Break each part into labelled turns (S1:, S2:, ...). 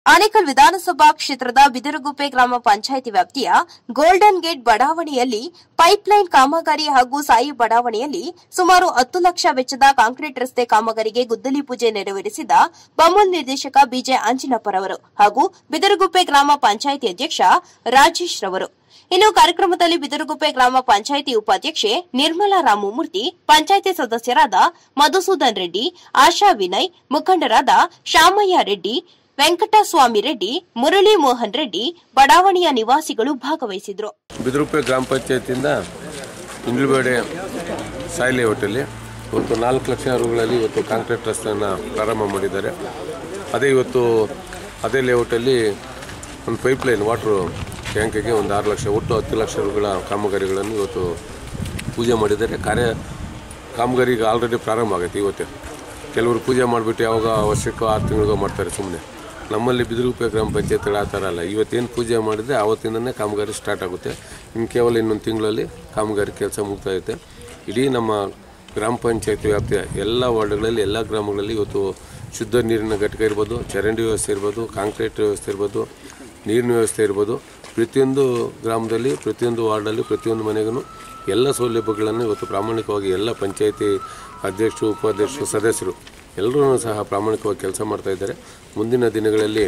S1: ಆನೇಕಲ್ ವಿಧಾನಸಭಾ ಕ್ಷೇತ್ರದ ಬಿದರಗುಪ್ಪೆ ಗ್ರಾಮ ಪಂಚಾಯಿತಿ ವ್ಯಾಪ್ತಿಯ ಗೋಲ್ಡನ್ ಗೇಟ್ ಬಡಾವಣೆಯಲ್ಲಿ ಪೈಪ್ಲೈನ್ ಕಾಮಗಾರಿ ಹಾಗೂ ಸಾಯಿ ಬಡಾವಣೆಯಲ್ಲಿ ಸುಮಾರು ಹತ್ತು ಲಕ್ಷ ವೆಚ್ಚದ ಕಾಂಕ್ರೀಟ್ ರಸ್ತೆ ಕಾಮಗಾರಿಗೆ ಗುದ್ದಲಿ ಪೂಜೆ ನೆರವೇರಿಸಿದ ಬಮೂಲ್ ನಿರ್ದೇಶಕ ಬಿಜೆ ಅಂಜಿನಪ್ಪರವರು ಹಾಗೂ ಬಿದರಗುಪ್ಪೆ ಗ್ರಾಮ ಪಂಚಾಯಿತಿ ಅಧ್ಯಕ್ಷ ರಾಜೇಶ್ ರವರು ಇನ್ನು ಕಾರ್ಯಕ್ರಮದಲ್ಲಿ ಬಿದರಗುಪ್ಪೆ ಗ್ರಾಮ ಪಂಚಾಯಿತಿ ಉಪಾಧ್ಯಕ್ಷೆ ನಿರ್ಮಲಾ ರಾಮಮೂರ್ತಿ ಪಂಚಾಯಿತಿ ಸದಸ್ಯರಾದ ಮಧುಸೂದನ್ ರೆಡ್ಡಿ ಆಶಾ ವಿನಯ್ ಮುಖಂಡರಾದ ಶಾಮಯ್ಯ ರೆಡ್ಡಿ ವೆಂಕಟಸ್ವಾಮಿ ರೆಡ್ಡಿ ಮುರಳಿ ಮೋಹನ್ ರೆಡ್ಡಿ ಬಡಾವಣೆಯ ನಿವಾಸಿಗಳು ಭಾಗವಹಿಸಿದ್ರು
S2: ಬಿದಿರುಪೆ ಗ್ರಾಮ ಪಂಚಾಯತಿಯಿಂದ ಇಂಗ್ಲಬೇಡೆ ಸಾಯಿ ಲೇಔಟಲ್ಲಿ ಇವತ್ತು ನಾಲ್ಕು ಲಕ್ಷ ರುಗಳಲ್ಲಿ ಇವತ್ತು ಕಾಂಕ್ರೀಟ್ ರಸ್ತೆಯನ್ನು ಪ್ರಾರಂಭ ಮಾಡಿದ್ದಾರೆ ಅದೇ ಇವತ್ತು ಅದೇ ಲೇಔಟಲ್ಲಿ ಒಂದು ಪೈಪ್ಲೈನ್ ವಾಟ್ರು ಟ್ಯಾಂಕಿಗೆ ಒಂದು ಆರು ಲಕ್ಷ ಒಟ್ಟು ಹತ್ತು ಲಕ್ಷ ರುಗಳ ಕಾಮಗಾರಿಗಳನ್ನು ಇವತ್ತು ಪೂಜೆ ಮಾಡಿದ್ದಾರೆ ಕಾರ್ಯ ಕಾಮಗಾರಿಗೆ ಆಲ್ರೆಡಿ ಪ್ರಾರಂಭ ಆಗೈತೆ ಇವತ್ತೇ ಕೆಲವರು ಪೂಜೆ ಮಾಡಿಬಿಟ್ಟು ಯಾವಾಗ ವರ್ಷಕ್ಕೋ ಆರು ತಿಂಗಳಿಗೋ ಮಾಡ್ತಾರೆ ಸುಮ್ಮನೆ ನಮ್ಮಲ್ಲಿ ಬಿದಿರುಪೆ ಗ್ರಾಮ ಪಂಚಾಯತ್ಗಳು ಆ ಥರ ಅಲ್ಲ ಇವತ್ತೇನು ಪೂಜೆ ಮಾಡಿದ್ರೆ ಆವತ್ತಿಂದನೇ ಕಾಮಗಾರಿ ಸ್ಟಾರ್ಟ್ ಆಗುತ್ತೆ ಇನ್ನು ಕೇವಲ ಇನ್ನೊಂದು ತಿಂಗಳಲ್ಲಿ ಕಾಮಗಾರಿ ಕೆಲಸ ಮುಗ್ತಾಯಿರುತ್ತೆ ಇಡೀ ನಮ್ಮ ಗ್ರಾಮ ಪಂಚಾಯತಿ ವ್ಯಾಪ್ತಿಯ ಎಲ್ಲ ವಾರ್ಡ್ಗಳಲ್ಲಿ ಎಲ್ಲ ಗ್ರಾಮಗಳಲ್ಲಿ ಇವತ್ತು ಶುದ್ಧ ನೀರಿನ ಘಟಕ ಇರ್ಬೋದು ಚರಂಡಿ ವ್ಯವಸ್ಥೆ ಇರ್ಬೋದು ಕಾಂಕ್ರೀಟ್ ವ್ಯವಸ್ಥೆ ಇರ್ಬೋದು ನೀರಿನ ವ್ಯವಸ್ಥೆ ಇರ್ಬೋದು ಪ್ರತಿಯೊಂದು ಗ್ರಾಮದಲ್ಲಿ ಪ್ರತಿಯೊಂದು ವಾರ್ಡಲ್ಲಿ ಪ್ರತಿಯೊಂದು ಮನೆಗೂ ಎಲ್ಲ ಸೌಲಭ್ಯಗಳನ್ನು ಇವತ್ತು ಪ್ರಾಮಾಣಿಕವಾಗಿ ಎಲ್ಲ ಪಂಚಾಯತಿ ಅಧ್ಯಕ್ಷರು ಉಪಾಧ್ಯಕ್ಷರು ಸದಸ್ಯರು ಎಲ್ಲರೂ ಸಹ ಪ್ರಾಮಾಣಿಕವಾಗಿ ಕೆಲಸ ಮಾಡ್ತಾ ಇದ್ದಾರೆ ಮುಂದಿನ ದಿನಗಳಲ್ಲಿ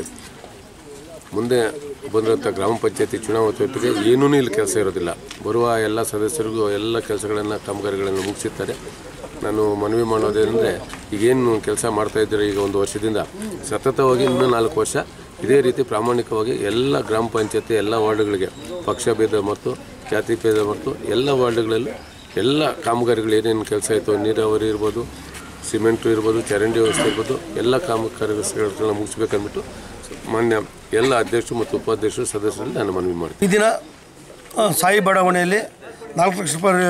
S2: ಮುಂದೆ ಬಂದಿರೋಂಥ ಗ್ರಾಮ ಪಂಚಾಯತಿ ಚುನಾವಣೆ ಹೊತ್ತಿಗೆ ಏನೂ ಇಲ್ಲಿ ಕೆಲಸ ಇರೋದಿಲ್ಲ ಬರುವ ಎಲ್ಲ ಸದಸ್ಯರಿಗೂ ಎಲ್ಲ ಕೆಲಸಗಳನ್ನು ಕಾಮಗಾರಿಗಳನ್ನು ಮುಗಿಸಿರ್ತಾರೆ ನಾನು ಮನವಿ ಮಾಡೋದೇನೆಂದರೆ ಈಗೇನು ಕೆಲಸ ಮಾಡ್ತಾ ಇದ್ದಾರೆ ಈಗ ಒಂದು ವರ್ಷದಿಂದ ಸತತವಾಗಿ ಇನ್ನೂ ನಾಲ್ಕು ವರ್ಷ ಇದೇ ರೀತಿ ಪ್ರಾಮಾಣಿಕವಾಗಿ ಎಲ್ಲ ಗ್ರಾಮ ಪಂಚಾಯತಿ ಎಲ್ಲ ವಾರ್ಡ್ಗಳಿಗೆ ಪಕ್ಷಭೇದ ಮತ್ತು ಜಾತಿ ಭೇದ ಮತ್ತು ಎಲ್ಲ ವಾರ್ಡ್ಗಳಲ್ಲೂ ಎಲ್ಲ ಕಾಮಗಾರಿಗಳು ಏನೇನು ಕೆಲಸ ಆಯಿತು ನೀರಾವರಿ ಇರ್ಬೋದು ಸಿಮೆಂಟು ಇರ್ಬೋದು ಚರಂಡಿ ವ್ಯವಸ್ಥೆ ಇರ್ಬೋದು ಎಲ್ಲ ಕಾಮಗಾರಿಗಳನ್ನ ಮುಗಿಸ್ಬೇಕಂದ್ಬಿಟ್ಟು ಮಾನ್ಯ ಎಲ್ಲ ಅಧ್ಯಕ್ಷರು ಮತ್ತು ಉಪಾಧ್ಯಕ್ಷರು ಸದಸ್ಯರಲ್ಲಿ ನಾನು ಮನವಿ ಮಾಡ್ತೀನಿ
S3: ಈ ದಿನ ಆ, ಸಾಯಿ ಬಡಾವಣೆಯಲ್ಲಿ ನಾಲ್ಕು ಲಕ್ಷ ರೂಪಾಯಿ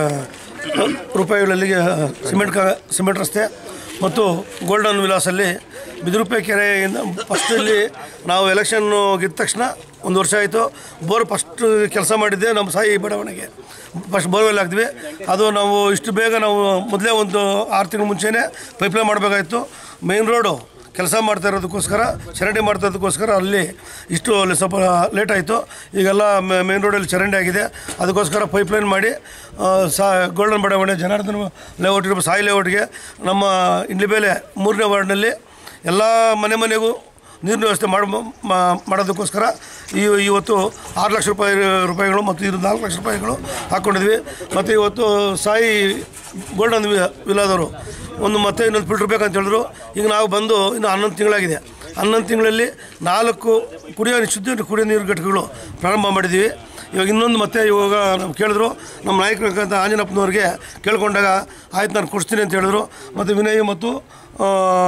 S3: ಆ, ರೂಪಾಯಿಗಳಲ್ಲಿ ಆ, ಸಿಮೆಂಟ್ ಕ ಸಿಮೆಂಟ್ ರಸ್ತೆ ಮತ್ತು ಗೋಲ್ಡನ್ ವಿಲಾಸಲ್ಲಿ ಬಿದಿರುಪೆ ಕೆರೆಯಿಂದ ಫಸ್ಟಲ್ಲಿ ನಾವು ಎಲೆಕ್ಷನ್ ಗೆದ್ದ ತಕ್ಷಣ ಒಂದು ವರ್ಷ ಆಯಿತು ಬೋರ್ ಫಸ್ಟ್ ಕೆಲಸ ಮಾಡಿದ್ದೆ ನಮ್ಮ ಸಾಯಿ ಬಡಾವಣೆಗೆ ಫಸ್ಟ್ ಬೋರ್ವೆಲ್ ಹಾಕ್ದ್ವಿ ಅದು ನಾವು ಇಷ್ಟು ಬೇಗ ನಾವು ಮೊದಲೇ ಒಂದು ಆರು ತಿಂಗಳ ಮುಂಚೆನೇ ಪೈಪ್ಲೈನ್ ಮಾಡಬೇಕಾಗಿತ್ತು ಮೇನ್ ರೋಡು ಕೆಲಸ ಮಾಡ್ತಾ ಇರೋದಕ್ಕೋಸ್ಕರ ಚರಂಡಿ ಮಾಡ್ತಾ ಇರೋದಕ್ಕೋಸ್ಕರ ಅಲ್ಲಿ ಇಷ್ಟು ಅಲ್ಲಿ ಸ್ವಲ್ಪ ಲೇಟ್ ಆಯಿತು ಈಗೆಲ್ಲ ಮೇನ್ ರೋಡಲ್ಲಿ ಚರಂಡಿ ಆಗಿದೆ ಅದಕ್ಕೋಸ್ಕರ ಪೈಪ್ಲೈನ್ ಮಾಡಿ ಆ, ಸಾ ಗೋಲ್ಡನ್ ಬಡಾವಣೆ ಜನಾರ್ದನ ಲೇಔಟ್ ಇರ್ಬೋದು ಸಾಯಿ ಲೇಔಟ್ಗೆ ನಮ್ಮ ಇಂಡ್ಲಿಬೇಲೆ ಮೂರನೇ ವಾರ್ಡ್ನಲ್ಲಿ ಎಲ್ಲ ಮನೆ ಮನೆಗೂ ನೀರಿನ ವ್ಯವಸ್ಥೆ ಮಾಡಿ ಮಾಡೋದಕ್ಕೋಸ್ಕರ ಈ ಇವತ್ತು ಆರು ಲಕ್ಷ ರೂಪಾಯಿ ರೂಪಾಯಿಗಳು ಮತ್ತು ಇದು ನಾಲ್ಕು ಲಕ್ಷ ರೂಪಾಯಿಗಳು ಹಾಕ್ಕೊಂಡಿದ್ವಿ ಮತ್ತು ಇವತ್ತು ಸಾಯಿ ಗೋಲ್ಡನ್ ವಿ ವಿಲಾದವರು ಒಂದು ಮತ್ತೆ ಇನ್ನೊಂದು ಫಿಲ್ಟ್ರ್ ಬೇಕಂತ ಹೇಳಿದ್ರು ಈಗ ನಾವು ಬಂದು ಇನ್ನು ಹನ್ನೊಂದು ತಿಂಗಳಾಗಿದೆ ಹನ್ನೊಂದು ತಿಂಗಳಲ್ಲಿ ನಾಲ್ಕು ಕುಡಿಯೋ ಶುದ್ಧ ಕುಡಿಯೋ ನೀರು ಘಟಕಗಳು ಪ್ರಾರಂಭ ಮಾಡಿದ್ದೀವಿ ಇವಾಗ ಇನ್ನೊಂದು ಮತ್ತೆ ಇವಾಗ ನಾವು ಕೇಳಿದ್ರು ನಮ್ಮ ನಾಯಕರಂತ ಆಂಜನಪ್ಪನವ್ರಿಗೆ ಕೇಳ್ಕೊಂಡಾಗ ಆಯ್ತು ನಾನು ಕೊಡಿಸ್ತೀನಿ ಅಂತ ಹೇಳಿದ್ರು ಮತ್ತು ವಿನಯ್ ಮತ್ತು ಆ,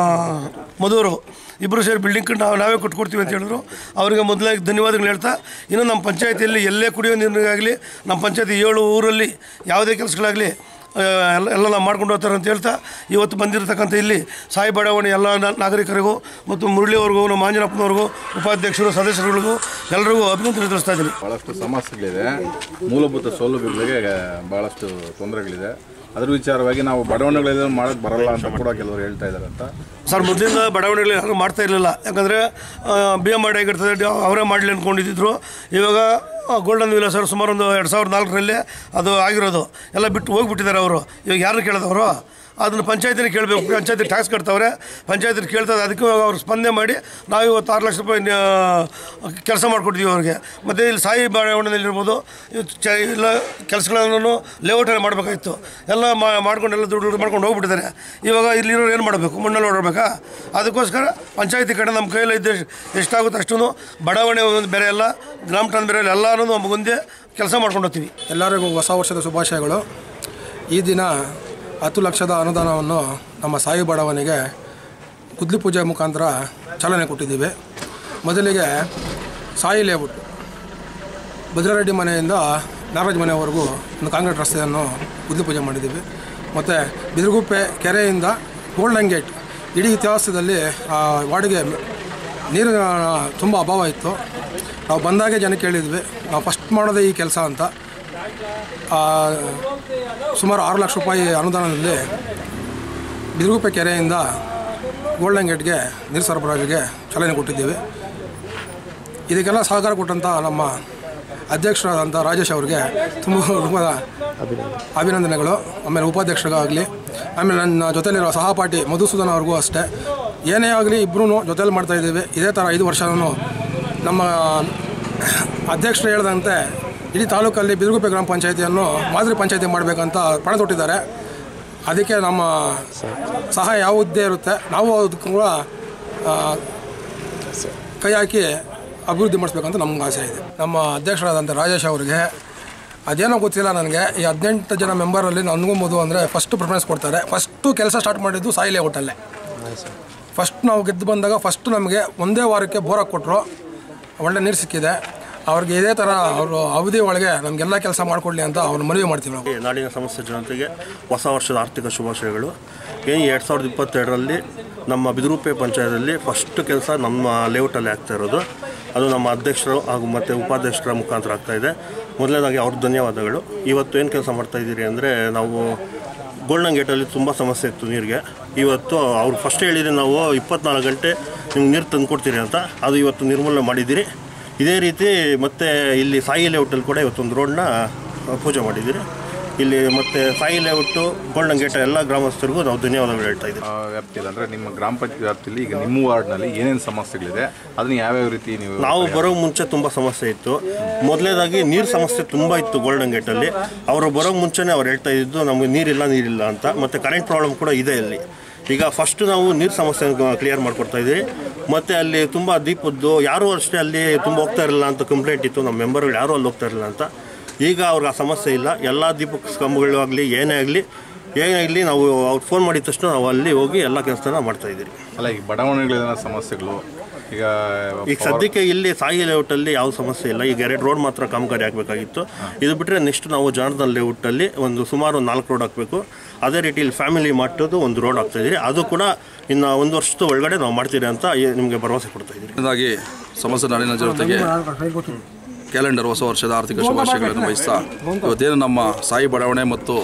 S3: ಮಧುವರು ಇಬ್ಬರು ಸೇರಿ ಬಿಲ್ಡಿಂಗ್ ನಾವು ನಾವೇ ಕೊಟ್ಕೊಡ್ತೀವಿ ಅಂತ ಹೇಳಿದ್ರು ಅವರಿಗೆ ಮೊದಲಾಗಿ ಧನ್ಯವಾದಗಳು ಹೇಳ್ತಾ ಇನ್ನು ನಮ್ಮ ಪಂಚಾಯತಿಯಲ್ಲಿ ಎಲ್ಲೇ ಕುಡಿಯೋ ನೀರಿಗಾಗಲಿ ನಮ್ಮ ಪಂಚಾಯತಿ ಏಳು ಊರಲ್ಲಿ ಯಾವುದೇ ಕೆಲಸಗಳಾಗಲಿ ಆ, ಎಲ್ಲ ಎಲ್ಲ ನಾವು ಮಾಡ್ಕೊಂಡು ಹೋಗ್ತಾರೆ ಅಂತ ಹೇಳ್ತಾ ಇವತ್ತು ಬಂದಿರತಕ್ಕಂಥ ಇಲ್ಲಿ ಸಾಯಿ ಬಡಾವಣೆ ಎಲ್ಲ ನಾ- ನಾಗರಿಕರಿಗೂ ಮತ್ತು ಮುರಳಿಯವ್ರಿಗೂ ನಮ್ಮ ಆಂಜನಪ್ಪನವ್ರಿಗೂ ಉಪಾಧ್ಯಕ್ಷರು ಸದಸ್ಯರುಗಳಿಗೂ ಎಲ್ಲರಿಗೂ ಅಭಿನಂದನೆ ತಿಳಿಸ್ತಾ ಇದ್ದೀನಿ
S4: ಭಾಳಷ್ಟು ಸಮಸ್ಯೆಗಳಿದೆ ಮೂಲಭೂತ ಸೌಲಭ್ಯಗಳಿಗೆ ಭಾಳಷ್ಟು ತೊಂದರೆಗಳಿದೆ ಅದ್ರ ವಿಚಾರವಾಗಿ ನಾವು ಬಡಾವಣೆಗಳೆಲ್ಲ ಮಾಡೋಕ್ಕೆ ಬರಲ್ಲ ಅಂತ ಕೂಡ ಕೆಲವರು ಹೇಳ್ತಾ ಇದ್ದಾರೆ ಅಂತ
S3: ಸರ್ ಮೊದಲಿಂದ ಬಡಾವಣೆಗಳು ಯಾರು ಮಾಡ್ತಾ ಇರಲಿಲ್ಲ ಯಾಕಂದರೆ ಬಿ ಎಮ್ ಆರ್ ಆಗಿರ್ತದೆ ಡಿ- ಅವರೇ ಮಾಡಲಿ ಅಂದ್ಕೊಂಡಿದ್ದರು ಇವಾಗ ಗೋಲ್ಡನ್ ವಿಲಾಸ್ ಅವರು ಸುಮಾರು ಒಂದು ಎರಡು ಸಾವಿರದ ನಾಲ್ಕರಲ್ಲಿ ಅದು ಆಗಿರೋದು ಎಲ್ಲ ಬಿಟ್ಟು ಹೋಗ್ಬಿಟ್ಟಿದ್ದಾರೆ ಅವರು ಇವಾಗ ಯಾರನ್ನ ಕೇಳಿದವರು ಅದನ್ನು ಪಂಚಾಯತಿನ ಕೇಳಬೇಕು ಪಂಚಾಯತಿ ಟ್ಯಾಕ್ಸ್ ಕಟ್ತವ್ರೆ ಪಂಚಾಯತಿ ಕೇಳ್ತದೆ ಅದಕ್ಕೆ ಇವಾಗ ಅವ್ರು ಸ್ಪಂದನೆ ಮಾಡಿ ನಾವು ಇವತ್ತು ಆರು ಲಕ್ಷ ರೂಪಾಯಿ ಕೆಲಸ ಮಾಡಿಕೊಡ್ತೀವಿ ಅವ್ರಿಗೆ ಮತ್ತು ಇಲ್ಲಿ ಸಾಯಿ ಬಡಾವಣೆಯಲ್ಲಿರ್ಬೋದು ಇವತ್ತು ಚ ಎಲ್ಲ ಕೆಲಸಗಳನ್ನು ಲೇಔಟಲ್ಲಿ ಮಾಡಬೇಕಾಗಿತ್ತು ಎಲ್ಲ ಮಾಡ್ಕೊಂಡು ಎಲ್ಲ ದುಡ್ಡು ದುಡ್ಡು ಮಾಡ್ಕೊಂಡು ಹೋಗ್ಬಿಟ್ಟಿದ್ದಾರೆ ಇವಾಗ ಇಲ್ಲಿರೋರು ಏನು ಮಾಡಬೇಕು ಮಣ್ಣಲ್ಲಿ ಓಡಾಡಬೇಕಾ ಅದಕ್ಕೋಸ್ಕರ ಪಂಚಾಯತಿ ಕಡೆ ನಮ್ಮ ಕೈಯಲ್ಲಿ ಇದ್ದ ಎಷ್ಟಾಗುತ್ತೆ ಅಷ್ಟು ಬಡಾವಣೆ ಒಂದು ಬೇರೆ ಎಲ್ಲ ಗ್ರಾಮ ಠಾಣೆ ಬೇರೆ ಎಲ್ಲ ಎಲ್ಲರೂ ನಮ್ಮ ಮುಂದೆ ಕೆಲಸ ಮಾಡ್ಕೊಂಡು ಹೋಗ್ತೀವಿ
S5: ಎಲ್ಲರಿಗೂ ಹೊಸ ವರ್ಷದ ಶುಭಾಶಯಗಳು ಈ ದಿನ ಹತ್ತು ಲಕ್ಷದ ಅನುದಾನವನ್ನು ನಮ್ಮ ಸಾಯಿ ಬಡಾವಣೆಗೆ ಗುದ್ಲಿ ಪೂಜೆ ಮುಖಾಂತರ ಚಾಲನೆ ಕೊಟ್ಟಿದ್ದೀವಿ ಮೊದಲಿಗೆ ಸಾಯಿ ಲೇಔಟ್ ಭದ್ರಾರೆಡ್ಡಿ ಮನೆಯಿಂದ ನಾಗರಾಜ್ ಮನೆಯವರೆಗೂ ಒಂದು ಕಾಂಕ್ರೀಟ್ ರಸ್ತೆಯನ್ನು ಗುದ್ಲಿ ಪೂಜೆ ಮಾಡಿದ್ದೀವಿ ಮತ್ತು ಬಿದಿರುಗುಪ್ಪೆ ಕೆರೆಯಿಂದ ಗೋಲ್ಡನ್ ಗೇಟ್ ಇಡೀ ಇತಿಹಾಸದಲ್ಲಿ ಆ ವಾರ್ಡಿಗೆ ನೀರಿನ ತುಂಬ ಅಭಾವ ಇತ್ತು ನಾವು ಬಂದಾಗೆ ಜನಕ್ಕೆ ಹೇಳಿದ್ವಿ ನಾವು ಫಸ್ಟ್ ಮಾಡೋದೇ ಈ ಕೆಲಸ ಅಂತ ಆ, ಸುಮಾರು ಆರು ಲಕ್ಷ ರೂಪಾಯಿ ಅನುದಾನದಲ್ಲಿ ಬಿದಿರುಗುಪ್ಪೆ ಕೆರೆಯಿಂದ ಗೋಲ್ಡನ್ ಗೇಟ್ಗೆ ನೀರು ಸರಬರಾಜಿಗೆ ಚಾಲನೆ ಕೊಟ್ಟಿದ್ದೀವಿ ಇದಕ್ಕೆಲ್ಲ ಸಹಕಾರ ಕೊಟ್ಟಂಥ ನಮ್ಮ ಅಧ್ಯಕ್ಷರಾದಂಥ ರಾಜೇಶ್ ಅವರಿಗೆ ತುಂಬ ಹೃದಯದ ಅಭಿನಂದನೆಗಳು ಆಮೇಲೆ ಉಪಾಧ್ಯಕ್ಷರಿಗಾಗಲಿ ಆಮೇಲೆ ನನ್ನ ಜೊತೆಲಿರೋ ಸಹಪಾಠಿ ಮಧುಸೂದನ್ ಅವ್ರಿಗೂ ಅಷ್ಟೇ ಏನೇ ಆಗಲಿ ಇಬ್ಬರೂ ಜೊತೆಲಿ ಮಾಡ್ತಾ ಇದ್ದೀವಿ ಇದೇ ಥರ ಐದು ವರ್ಷನೂ ನಮ್ಮ ಅಧ್ಯಕ್ಷರು ಹೇಳ್ದಂತೆ ಇಡೀ ತಾಲೂಕಲ್ಲಿ ಬಿದಿರುಗುಪ್ಪೆ ಗ್ರಾಮ ಪಂಚಾಯತಿಯನ್ನು ಮಾದರಿ ಪಂಚಾಯತಿ ಮಾಡಬೇಕಂತ ಪಣ ತೊಟ್ಟಿದ್ದಾರೆ ಅದಕ್ಕೆ ನಮ್ಮ ಸಹಾಯ ಯಾವುದೇ ಇರುತ್ತೆ ನಾವು ಅದಕ್ಕೂ ಕೂಡ ಆ, ಕೈ ಹಾಕಿ ಅಭಿವೃದ್ಧಿ ಮಾಡಿಸ್ಬೇಕಂತ ನಮ್ಗೆ ಆಸೆ ಇದೆ ನಮ್ಮ ಅಧ್ಯಕ್ಷರಾದಂಥ ರಾಜೇಶ್ ಅವರಿಗೆ ಅದೇನೋ ಗೊತ್ತಿಲ್ಲ ನನಗೆ ಈ ಹದಿನೆಂಟು ಜನ ಮೆಂಬರಲ್ಲಿ ನನಗೂ ಮಧು ಅಂದರೆ ಫಸ್ಟ್ ಪ್ರಿಫರೆನ್ಸ್ ಕೊಡ್ತಾರೆ ಫಸ್ಟು ಕೆಲಸ ಸ್ಟಾರ್ಟ್ ಮಾಡಿದ್ದು ಸಾಯಿಲೆ ಹೋಟೆಲ್ಲೇ ಫಸ್ಟ್ ನಾವು ಗೆದ್ದು ಬಂದಾಗ ಫಸ್ಟ್ ನಮಗೆ ಒಂದೇ ವಾರಕ್ಕೆ ಬೋರಾಗಿ ಕೊಟ್ಟರು ಒಳ್ಳೆ ನೀರು ಸಿಕ್ಕಿದೆ ಅವ್ರಿಗೆ ಇದೇ ಥರ ಅವರು ಅವಧಿ ಒಳಗೆ ನಮಗೆಲ್ಲ ಕೆಲಸ ಮಾಡಿಕೊಡ್ಲಿ ಅಂತ ಅವ್ರು ಮನವಿ ಮಾಡ್ತೀವಿ ನಾವು
S6: ಈ ನಾಡಿನ ಸಮಸ್ತ ಜನತೆಗೆ ಹೊಸ ವರ್ಷದ ಆರ್ಥಿಕ ಶುಭಾಶಯಗಳು ಏನು ಎರಡು ಸಾವಿರದ ಇಪ್ಪತ್ತೆರಡರಲ್ಲಿ ನಮ್ಮ ಬಿದಿರುಪೆ ಪಂಚಾಯತಲ್ಲಿ ಫಸ್ಟ್ ಕೆಲಸ ನಮ್ಮ ಲೇಔಟಲ್ಲಿ ಆಗ್ತಾ ಇರೋದು ಅದು ನಮ್ಮ ಅಧ್ಯಕ್ಷರು ಹಾಗೂ ಮತ್ತು ಉಪಾಧ್ಯಕ್ಷರ ಮುಖಾಂತರ ಆಗ್ತಾ ಇದೆ ಮೊದಲನೇದಾಗಿ ಅವ್ರ ಧನ್ಯವಾದಗಳು ಇವತ್ತು ಏನು ಕೆಲಸ ಮಾಡ್ತಾ ಇದ್ದೀರಿ ಅಂದರೆ ನಾವು ಗೋಲ್ಡನ್ ಗೇಟಲ್ಲಿ ತುಂಬ ಸಮಸ್ಯೆ ಇತ್ತು ನೀರಿಗೆ ಇವತ್ತು ಅವ್ರು ಫಸ್ಟ್ ಹೇಳಿದರೆ ನಾವು ಇಪ್ಪತ್ನಾಲ್ಕು ಗಂಟೆ ನಿಮ್ಗೆ ನೀರು ತಂದು ಕೊಡ್ತೀರಿ ಅಂತ ಅದು ಇವತ್ತು ನಿರ್ಮೂಲನೆ ಮಾಡಿದ್ದೀರಿ ಇದೇ ರೀತಿ ಮತ್ತೆ ಇಲ್ಲಿ ಸಾಯಿ ಲೇಔಟಲ್ಲಿ ಕೂಡ ಇವತ್ತೊಂದು ರೋಡ್ನ ಪೂಜೆ ಮಾಡಿದ್ದೀರಿ ಇಲ್ಲಿ ಮತ್ತೆ ಸಾಯಿ ಲೇಔಟು ಗೋಲ್ಡನ್ ಗೇಟ್ ಎಲ್ಲ ಗ್ರಾಮಸ್ಥರಿಗೂ ನಾವು ಧನ್ಯವಾದಗಳು ಹೇಳ್ತಾ ಇದ್ದೀವಿ
S4: ಆ, ವ್ಯಾಪ್ತಿಯಲ್ಲಿ ಅಂದರೆ ನಿಮ್ಮ ಗ್ರಾಮ ಪಂಚಾಯತ್ ವ್ಯಾಪ್ತಿಯಲ್ಲಿ ಈಗ ನಿಮ್ಮ ವಾರ್ಡ್ನಲ್ಲಿ ಏನೇನು ಸಮಸ್ಯೆಗಳಿದೆ ಅದನ್ನ ಯಾವ್ಯಾವ ರೀತಿ ನೀವು
S6: ನಾವು ಬರೋ ಮುಂಚೆ ತುಂಬ ಸಮಸ್ಯೆ ಇತ್ತು ಮೊದಲನೇದಾಗಿ ನೀರು ಸಮಸ್ಯೆ ತುಂಬ ಇತ್ತು ಗೋಲ್ಡನ್ ಗೇಟಲ್ಲಿ ಅವರು ಬರೋ ಮುಂಚೆನೇ ಅವ್ರು ಹೇಳ್ತಾ ಇದ್ದು ನಮಗೆ ನೀರಿಲ್ಲ ನೀರಿಲ್ಲ ಅಂತ ಮತ್ತು ಕರೆಂಟ್ ಪ್ರಾಬ್ಲಮ್ ಕೂಡ ಇದೆ ಇಲ್ಲಿ ಈಗ ಫಸ್ಟ್ ನಾವು ನೀರು ಸಮಸ್ಯೆ ಕ್ಲಿಯರ್ ಮಾಡ್ಕೊಡ್ತಾ ಇದ್ದೀವಿ ಮತ್ತು ಅಲ್ಲಿ ತುಂಬ ದೀಪದ್ದು ಯಾರೂ ಅಷ್ಟೇ ಅಲ್ಲಿ ತುಂಬ ಹೋಗ್ತಾ ಇರಲಿಲ್ಲ ಅಂತ ಕಂಪ್ಲೇಂಟ್ ಇತ್ತು ನಮ್ಮ ಮೆಂಬರ್ಗಳು ಯಾರೂ ಅಲ್ಲಿ ಹೋಗ್ತಾ ಇರಲಿಲ್ಲ ಅಂತ ಈಗ ಅವ್ರಿಗೆ ಆ ಸಮಸ್ಯೆ ಇಲ್ಲ ಎಲ್ಲ ದೀಪ ಕಂಬಗಳು ಆಗಲಿ ಏನೇ ಆಗಲಿ ಏನೇ ಆಗಲಿ ನಾವು ಅವ್ರು ಫೋನ್ ಮಾಡಿದ ತಕ್ಷಣ ನಾವು ಅಲ್ಲಿ ಹೋಗಿ ಎಲ್ಲ ಕೆಲಸನ ಮಾಡ್ತಾ ಇದ್ದೀವಿ
S4: ಅಲ್ಲ ಈಗ ಬಡಾವಣೆಗಳಿನ ಸಮಸ್ಯೆಗಳು ಈಗ
S6: ಈಗ ಸದ್ಯಕ್ಕೆ ಇಲ್ಲಿ ಸಾಯಿ ಲೇಔಟಲ್ಲಿ ಯಾವ ಸಮಸ್ಯೆ ಇಲ್ಲ ಈಗ ಎರಡು ರೋಡ್ ಮಾತ್ರ ಕಾಮಗಾರಿ ಆಗಬೇಕಾಗಿತ್ತು ಇದು ಬಿಟ್ಟರೆ ನೆಕ್ಸ್ಟ್ ನಾವು ಜನಾರ್ದನ್ ಲೇಔಟಲ್ಲಿ ಒಂದು ಸುಮಾರು ಒಂದು ನಾಲ್ಕು ರೋಡ್ ಹಾಕಬೇಕು ಅದೇ ರೀತಿ ಇಲ್ಲಿ ಫ್ಯಾಮಿಲಿ ಮಟ್ಟದ್ದು ಒಂದು ರೋಡ್ ಆಗ್ತಾ ಇದ್ದೀರಿ ಅದು ಕೂಡ ಇನ್ನು ಒಂದು ವರ್ಷದ ಒಳಗಡೆ ನಾವು ಮಾಡ್ತೀರಿ ಅಂತ ಈ- ನಿಮಗೆ ಭರವಸೆ ಕೊಡ್ತಾ ಇದ್ದೀರಿ
S7: ಮೊದಲನೇದಾಗಿ ಸಮಸ್ತ ನಾಡಿನ ಜನತೆಗೆ ಕ್ಯಾಲೆಂಡರ್ ಹೊಸ ವರ್ಷದ ಆರ್ಥಿಕ ಶುಭಾಶಯಗಳನ್ನು ಬಯಸ್ತಾ ಇವತ್ತೇನು ನಮ್ಮ ಸಾಯಿ ಬಡಾವಣೆ ಮತ್ತು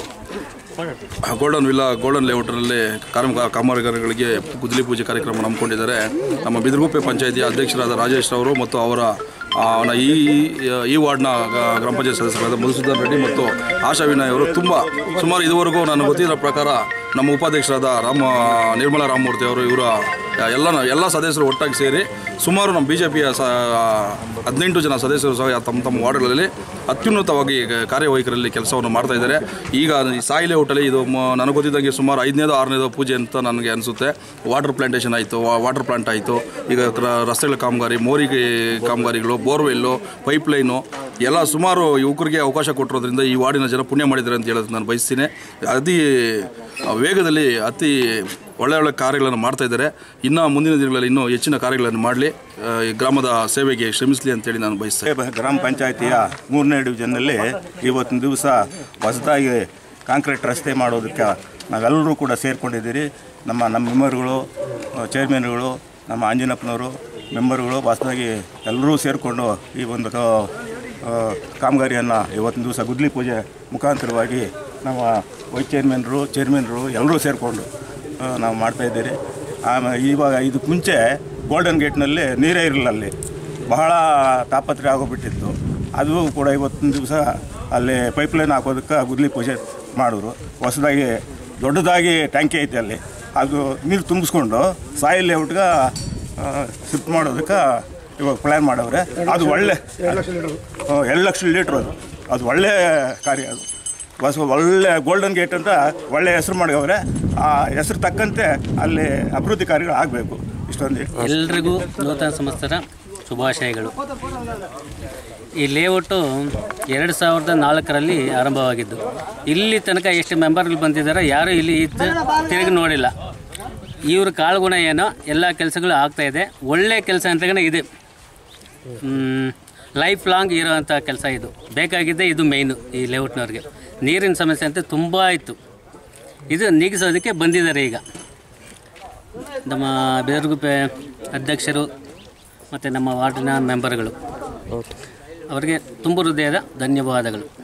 S7: ಗೋಲ್ಡನ್ ವಿಲ್ಲಾ ಗೋಲ್ಡನ್ ಲೇಔಟ್ನಲ್ಲಿ ಕಾರ್ಮಿಕ ಕಾಮಗಾರಿಗಳಿಗೆ ಗುದ್ದಲಿ ಪೂಜೆ ಕಾರ್ಯಕ್ರಮ ಹಮ್ಮಿಕೊಂಡಿದ್ದಾರೆ ನಮ್ಮ ಬಿದಿರುಗುಪ್ಪೆ ಪಂಚಾಯಿತಿಯ ಅಧ್ಯಕ್ಷರಾದ ರಾಜೇಶ್ ಅವರು ಮತ್ತು ಅವರ ಆ, ಅವನ ಈ ಈ ವಾರ್ಡ್ನ ಗ- ಗ್ರಾಮ ಪಂಚಾಯತ್ ಸದಸ್ಯರಾದ ಮಧುಸೂದನ್ ರೆಡ್ಡಿ ಮತ್ತು ಆಶಾ ವಿನಯ್ ಅವರು ತುಂಬ ಸುಮಾರು ಇದುವರೆಗೂ ನಾನು ಗೊತ್ತಿರೋ ಪ್ರಕಾರ ನಮ್ಮ ಉಪಾಧ್ಯಕ್ಷರಾದ ರಾಮ ನಿರ್ಮಲಾ ರಾಮಮೂರ್ತಿ ಅವರು ಇವರ ಎಲ್ಲ ಎಲ್ಲ ಸದಸ್ಯರು ಒಟ್ಟಾಗಿ ಸೇರಿ ಸುಮಾರು ನಮ್ಮ ಬಿ ಜೆ ಪಿಯ ಸ ಹದಿನೆಂಟು ಜನ ಸದಸ್ಯರು ಸಹ ತಮ್ಮ ತಮ್ಮ ವಾರ್ಡ್ಗಳಲ್ಲಿ ಅತ್ಯುನ್ನತವಾಗಿ ಗ- ಕಾರ್ಯವೈಖರಿಯಲ್ಲಿ ಕೆಲಸವನ್ನು ಮಾಡ್ತಾ ಇದ್ದಾರೆ ಈಗ ಈ ಸಾಯಿಲೆ ಹೋಟೆಲ್ ಇದು ಮ- ನನಗೆ ಗೊತ್ತಿದ್ದಂಗೆ ಸುಮಾರು ಐದನೇದು ಆರನೇದು ಪೂಜೆ ಅಂತ ನನಗೆ ಅನಿಸುತ್ತೆ ವಾಟರ್ ಪ್ಲಾಂಟೇಷನ್ ಆಯಿತು ವಾಟರ್ ಪ್ಲಾಂಟ್ ಆಯಿತು ಈಗ ರ- ರಸ್ತೆಗಳ ಕಾಮಗಾರಿ ಮೋರಿಗೆ ಕಾಮಗಾರಿಗಳು ಬೋರ್ವೆಲ್ಲು ಪೈಪ್ಲೈನು ಎಲ್ಲ ಸುಮಾರು ಯುವಕರಿಗೆ ಅವಕಾಶ ಕೊಟ್ಟಿರೋದ್ರಿಂದ ಈ ವಾರ್ಡಿನ ಜನ ಪುಣ್ಯ ಮಾಡಿದ್ದಾರೆ ಅಂತ ಹೇಳೋದು ನಾನು ಬಯಸ್ತೀನಿ ಅತಿ ವೇಗದಲ್ಲಿ ಅತಿ ಒಳ್ಳೆ ಒಳ್ಳೆ ಕಾರ್ಯಗಳನ್ನು ಮಾಡ್ತಾ ಇದ್ದಾರೆ ಇನ್ನು ಮುಂದಿನ ದಿನಗಳಲ್ಲಿ ಇನ್ನೂ ಹೆಚ್ಚಿನ ಕಾರ್ಯಗಳನ್ನು ಮಾಡಲಿ ಈ ಗ್ರಾಮದ ಸೇವೆಗೆ ಶ್ರಮಿಸಲಿ ಅಂತೇಳಿ ನಾನು ಬಯಸ್ತೇನೆ
S8: ಬ- ಗ್ರಾಮ ಪಂಚಾಯತಿಯ ಮೂರನೇ ಡಿವಿಷನ್ನಲ್ಲಿ ಇವತ್ತಿನ ದಿವಸ ಹೊಸದಾಗಿ ಕಾಂಕ್ರೀಟ್ ರಸ್ತೆ ಮಾಡೋದಕ್ಕೆ ನಾವೆಲ್ಲರೂ ಕೂಡ ಸೇರಿಕೊಂಡಿದ್ದೀರಿ ನಮ್ಮ ನಮ್ಮ ಮೆಂಬರ್ಗಳು ಆ, ಚೇರ್ಮನ್ಗಳು ನಮ್ಮ ಆಂಜನಪ್ಪನವರು ಮೆಂಬರ್ಗಳು ಹೊಸದಾಗಿ ಎಲ್ಲರೂ ಸೇರಿಕೊಂಡು ಈ ಒಂದು ಕ- ಆ, ಕಾಮಗಾರಿಯನ್ನು ಇವತ್ತಿನ ದಿವಸ ಗುದ್ಲಿ ಪೂಜೆ ಮುಖಾಂತರವಾಗಿ ನಮ್ಮ ವೈಸ್ ಚೇರ್ಮನ್ರು ಚೇರ್ಮನ್ರು ಎಲ್ಲರೂ ಸೇರಿಕೊಂಡು ನಾವು ಮಾಡ್ತಾಯಿದ್ದೀರಿ ಆಮೇಲೆ ಇವಾಗ ಇದಕ್ಕೆ ಮುಂಚೆ ಗೋಲ್ಡನ್ ಗೇಟ್ನಲ್ಲಿ ನೀರೇ ಇರಲಿಲ್ಲ ಅಲ್ಲಿ ಬಹಳ ತಾಪತ್ರೆ ಆಗೋಗ್ಬಿಟ್ಟಿತ್ತು ಅದು ಕೂಡ ಇವತ್ತಿನ ದಿವಸ ಅಲ್ಲಿ ಪೈಪ್ಲೈನ್ ಹಾಕೋದಕ್ಕೆ ಗುದ್ಲಿ ಪೂಜೆ ಮಾಡಿದ್ರು ಹೊಸದಾಗಿ ದೊಡ್ಡದಾಗಿ ಟ್ಯಾಂಕಿ ಐತೆ ಅಲ್ಲಿ ಅದು ನೀರು ತುಂಬಿಸ್ಕೊಂಡು ಸಾಯಿಲ್ ಲೇಔಟ್ಗೆ ಶಿಫ್ಟ್ ಮಾಡೋದಕ್ಕೆ ಇವಾಗ ಪ್ಲ್ಯಾನ್ ಮಾಡವ್ರೆ ಅದು ಒಳ್ಳೆ ಹ್ಮ್, ಎರಡು ಲಕ್ಷ ಲೀಟ್ರ್ ಅದು ಅದು ಒಳ್ಳೆ ಕಾರ್ಯ ಅದು ಹೊಸ ಒಳ್ಳೆ ಗೋಲ್ಡನ್ ಗೇಟ್ ಅಂತ ಒಳ್ಳೆ ಹೆಸರು ಮಾಡವ್ರೆ ಆ ಹೆಸರು ತಕ್ಕಂತೆ ಅಲ್ಲಿ ಅಭಿವೃದ್ಧಿ ಕಾರ್ಯಗಳು ಆಗಬೇಕು ಇಷ್ಟೊಂದು
S9: ಎಲ್ರಿಗೂ ನೂತನ ಸಂವತ್ಸರ ಶುಭಾಶಯಗಳು ಈ ಲೇಔಟು ಎರಡು ಸಾವಿರದ ನಾಲ್ಕರಲ್ಲಿ ಆರಂಭವಾಗಿದ್ದು ಇಲ್ಲಿ ತನಕ ಎಷ್ಟು ಮೆಂಬರ್ಗಳು ಬಂದಿದ್ದಾರೆ ಯಾರೂ ಇಲ್ಲಿ ಇದ್ದು ತಿರುಗಿ ನೋಡಿಲ್ಲ ಇವ್ರ ಕಾಳುಗುಣ ಏನೋ ಎಲ್ಲ ಕೆಲಸಗಳು ಆಗ್ತಾಯಿದೆ ಒಳ್ಳೆ ಕೆಲಸ ಅಂತಲೇ ಇದೆ ಲೈಫ್ ಲಾಂಗ್ ಇರೋವಂಥ ಕೆಲಸ ಇದು ಬೇಕಾಗಿದ್ದೆ ಇದು ಮೇಯ್ನು ಈ ಲೇಔಟ್ನವ್ರಿಗೆ ನೀರಿನ ಸಮಸ್ಯೆ ಅಂತ ತುಂಬ ಇತ್ತು ಇದು ನೀಗಿಸೋದಕ್ಕೆ ಬಂದಿದ್ದಾರೆ ಈಗ ನಮ್ಮ ಬೇರುಗುಪ್ಪೆ ಅಧ್ಯಕ್ಷರು ಮತ್ತು ನಮ್ಮ ವಾರ್ಡಿನ ಮೆಂಬರ್ಗಳು ಅವರಿಗೆ ತುಂಬ ಹೃದಯದ ಧನ್ಯವಾದಗಳು